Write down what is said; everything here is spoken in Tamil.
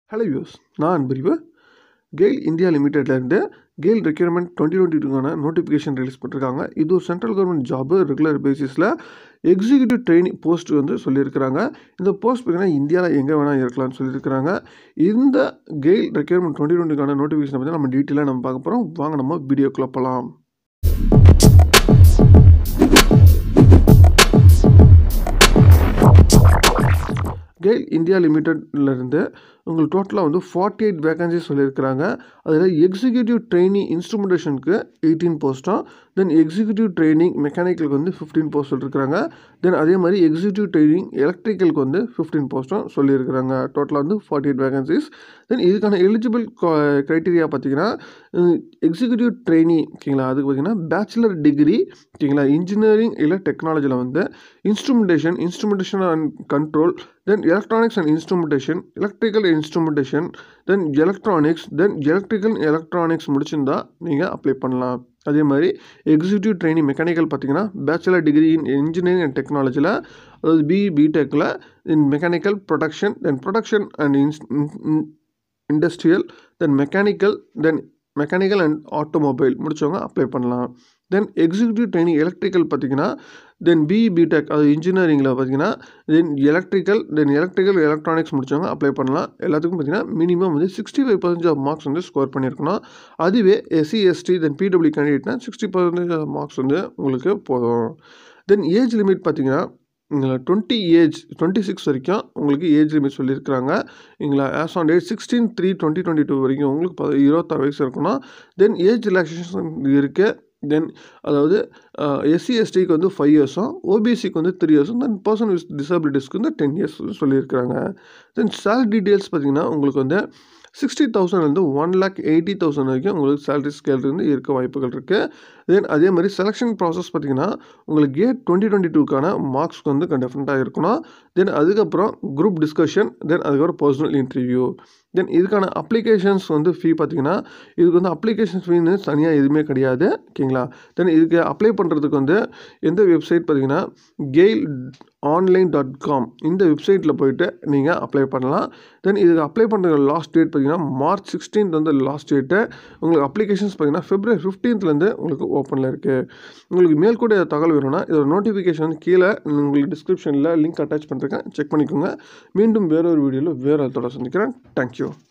ஹலோ யூஸ் நான் அன்பறிவு கெயில் இந்தியா லிமிடெட்லேருந்து கெயில் ரெக்யூர்மெண்ட் டுவெண்ட்டி டுவெண்ட்டி டூக்கான நோட்டிஃபிகேஷன் ரிலீஸ் பண்ணிருக்காங்க இது ஒரு சென்ட்ரல் கவர்மெண்ட் ஜாபு ரெகுலர் பேசிஸில் எக்ஸிக்யூட்டிவ் ட்ரெயினிங் போஸ்ட் வந்து சொல்லியிருக்கிறாங்க இந்த போஸ்ட் பார்த்தீங்கன்னா இந்தியாவில் எங்கே வேணால் இருக்கலாம்னு சொல்லியிருக்கிறாங்க இந்த கெயில் ரெக்யூர்மெண்ட் டுவெண்ட்டி டுவெண்ட்டிக்கான நோட்டிஃபிகேஷன் பற்றி நம்ம டீட்டெயிலாக நம்ம பார்க்க போகிறோம் வாங்க நம்ம வீடியோக்குள்ள போகலாம் கெயில் இந்தியா லிமிட்டட்லேருந்து உங்களுக்கு டோட்டலாக வந்து ஃபார்ட்டி எயிட் வேகன்சி சொல்லியிருக்கிறாங்க அதில் எக்ஸிக்யூட்டிவ் ட்ரைனிங் இன்ஸ்ட்ருமெண்டேஷனுக்கு எயிட்டீன் போஸ்ட்டும் தென் எக்ஸிக்யூட்டிவ் ட்ரைனிங் மெக்கானிக்கலுக்கு வந்து ஃபிஃப்டீன் போஸ்ட் சொல்லியிருக்கிறாங்க தென் அதே மாதிரி எக்ஸிக்யூட்டிவ் ட்ரைனிங் எலக்ட்ரிக்கலுக்கு வந்து ஃபிஃப்டீன் போஸ்ட்டும் சொல்லியிருக்கிறாங்க டோட்டலாக வந்து ஃபார்ட்டி எயிட் வேகன்சிஸ் தென் இதுக்கான எலிஜிபிள் க்ரைட்டீரியா பார்த்தீங்கன்னா எக்ஸிக்யூட்டிவ் ட்ரைனிங் ஓகேங்களா அதுக்கு பார்த்தீங்கன்னா பேச்சுலர் டிகிரி ஓகேங்களா இன்ஜினியரிங் இல்லை டெக்னாலஜியில் வந்து instrumentation instrumentation and control then electronics and instrumentation electrical instrumentation then electronics then electrical electronics முடிச்சிருந்தா நீங்கள் அப்ளை பண்ணலாம் அதே மாதிரி எக்ஸிக்யூட்டிவ் ட்ரைனிங் மெக்கானிக்கல் பார்த்தீங்கன்னா bachelor degree in engineering and டெக்னாலஜியில் அதாவது பிஇ பிடெக்கில் in mechanical production then production and இன்ஸ் industrial then mechanical then mechanical and automobile முடித்தவங்க அப்ளை பண்ணலாம் தென் எக்ஸிக்யூட்டிவ் ட்ரைனிங் எலக்ட்ரிக்கல் பார்த்தீங்கன்னா தென் பிஇ பிடெக் அது இன்ஜினியரிங்கில் பார்த்தீங்கன்னா then electrical then electrical electronics முடித்தவங்க அப்ளை பண்ணலாம் எல்லாத்துக்கும் பார்த்தீங்கன்னா மினிமம் வந்து sixty five percentage of marks வந்து ஸ்கோர் பண்ணியிருக்கணும் அதுவே எஸ்சி எஸ்டி தென் பிடபிள்யூ கேண்டிடேட்னா சிக்ஸ்டி பர்சன்டேஜ் ஆஃப் மார்க்ஸ் வந்து உங்களுக்கு போதும் தென் ஏஜ் லிமிட் பார்த்தீங்கன்னா இங்கே டுவெண்ட்டி ஏஜ் டுவெண்ட்டி சிக்ஸ் வரைக்கும் உங்களுக்கு ஏஜ் லிமிட் சொல்லியிருக்கிறாங்க இங்களா as on date sixteen three twenty twenty two வரைக்கும் உங்களுக்கு ப இருபத்தாறு வயசு இருக்கணும் தென் ஏஜ் ரிலாக்ஸேஷன் இருக்குது தென் அதாவது எஸ்சி எஸ்டிக்கு வந்து ஃபைவ் இயர்ஸும் ஓபிசிக்கு வந்து த்ரீ இயர்ஸும் தென் பர்சன் வித் டிசபிலிட்டிஸ்க்கு வந்து டென் இயர்ஸ் சொல்லியிருக்கிறாங்க தென் சேலரி டீட்டெயில்ஸ் பார்த்திங்கன்னா உங்களுக்கு வந்து சிக்ஸ்டி தௌசண்ட்லேருந்து ஒன் லேக் எயிட்டி தௌசண்ட் வரைக்கும் உங்களுக்கு சேலரி ஸ்கேல் இருந்து இருக்க வாய்ப்புகள் இருக்குது தென் அதே மாதிரி செலெக்ஷன் ப்ராசஸ் பார்த்திங்கன்னா உங்களுக்கு கேட் டுவெண்ட்டி டுவெண்ட்டி டூக்கான மார்க்ஸ் வந்து டெஃபினட்டாக இருக்கணும் தென் அதுக்கப்புறம் குரூப் டிஸ்கஷன் தென் அதுக்கப்புறம் பர்சனல் இன்டர்வியூ தென் இதுக்கான அப்ளிகேஷன்ஸ் வந்து ஃபீ பார்த்தீங்கன்னா இதுக்கு வந்து அப்ளிகேஷன் ஃபீன்னு தனியாக எதுவுமே கிடையாது ஓகேங்களா தென் இதுக்கு அப்ளை பண்ணுறதுக்கு வந்து எந்த வெப்சைட் பார்த்தீங்கன்னா கெயில் ஆன்லைன் டாட் காம் இந்த வெப்சைட்டில் போயிட்டு நீங்கள் அப்ளை பண்ணலாம் தென் இதுக்கு அப்ளை பண்ணுற லாஸ்ட் டேட் பார்த்தீங்கன்னா மார்ச் சிக்ஸ்டீன்த் வந்து லாஸ்ட் டேட்டு உங்களுக்கு அப்ளிகேஷன்ஸ் பார்த்தீங்கன்னா ஃபிப்ரவரி ஃபிஃப்டீன்த்லேருந்து உங்களுக்கு ஓப்பனில் இருக்குது உங்களுக்கு மேல்கூட தகவல் வேணும்னா இதோட நோட்டிஃபிகேஷன் வந்து கீழே உங்களுக்கு டிஸ்கிரிப்ஷனில் லிங்க் அட்டாச் பண்ணிருக்கேன் செக் பண்ணிக்கோங்க மீண்டும் வேறொரு வீடியோவில் வேறு தொடர் சந்திக்கிறேன் தேங்க்யூ